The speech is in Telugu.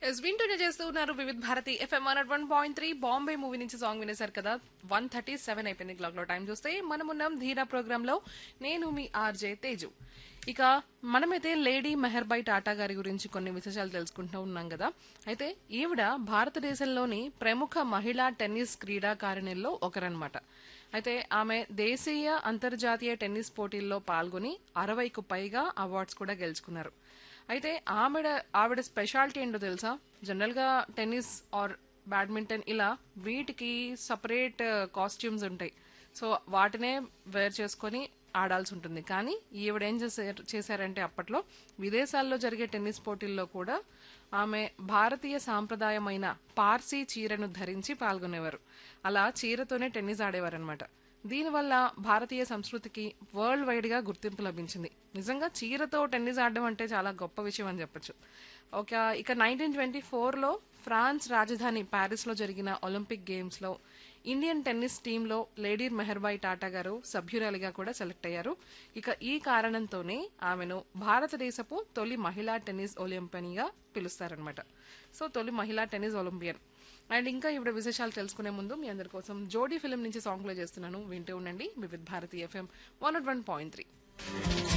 ఎస్ వింటూనే చేస్తూ ఉన్నారు Vividh Bharati FM one one point three Bombay movie నుంచి సాంగ్ వినేశారు కదా వన్ థర్టీ సెవెన్ అయిపోయింది క్లాక్ లో టైం చూస్తే మనమున్నాం ధీరా ప్రోగ్రామ్ లో నేను మీ ఆర్జే తేజు ఇక మనమైతే లేడీ మెహర్బై టాటా గారి గురించి కొన్ని విశేషాలు తెలుసుకుంటూ ఉన్నాం కదా అయితే ఈవిడ భారతదేశంలోని ప్రముఖ మహిళా టెన్నిస్ క్రీడాకారిణుల్లో ఒకరన్నమాట అయితే ఆమె దేశీయ అంతర్జాతీయ టెన్నిస్ పోటీల్లో పాల్గొని అరవైకు పైగా అవార్డ్స్ కూడా గెలుచుకున్నారు అయితే ఆవిడ ఆవిడ స్పెషాలిటీ ఏంటో తెలుసా జనరల్ గా టెన్నిస్ ఆర్ బ్యాడ్మింటన్ ఇలా వీటికి సపరేట్ కాస్ట్యూమ్స్ ఉంటాయి సో వాటినే వేర్ చేసుకొని ఆడాల్సి ఉంటుంది కానీ ఈవిడ ఏం చేశారు చేశారంటే అప్పట్లో విదేశాల్లో జరిగే టెన్నిస్ పోటీల్లో కూడా ఆమె భారతీయ సాంప్రదాయమైన పార్సీ చీరను ధరించి పాల్గొనేవారు అలా చీరతోనే టెన్నిస్ ఆడేవారనమాట దీనివల్ల భారతీయ సంస్కృతికి వరల్డ్ వైడ్ గా గుర్తింపు లభించింది నిజంగా చీరతో టెన్నిస్ ఆడడం అంటే చాలా గొప్ప విషయం అని చెప్పొచ్చు ఒక ఇక నైన్టీన్ ట్వంటీ ఫోర్లో ఫ్రాన్స్ రాజధాని ప్యారిస్ లో జరిగిన ఒలింపిక్ గేమ్స్ లో ఇండియన్ టెన్నిస్ టీంలో లేడీ మెహర్బాయ్ టాటా గారు సభ్యురాలిగా కూడా సెలెక్ట్ అయ్యారు ఇక ఈ కారణంతోనే ఆమెను భారతదేశపు తొలి మహిళా టెన్నిస్ ఒలింపియన్గా పిలుస్తారనమాట సో తొలి మహిళా టెన్నిస్ ఒలింపియన్ అండ్ ఇంకా ఇప్పుడు విశేషాలు తెలుసుకునే ముందు మీ అందరి కోసం జోడీ ఫిలిం నుంచి సాంగ్ ప్లే చేస్తున్నాను వింటూ ఉండండి Vividh Bharati FM one one point three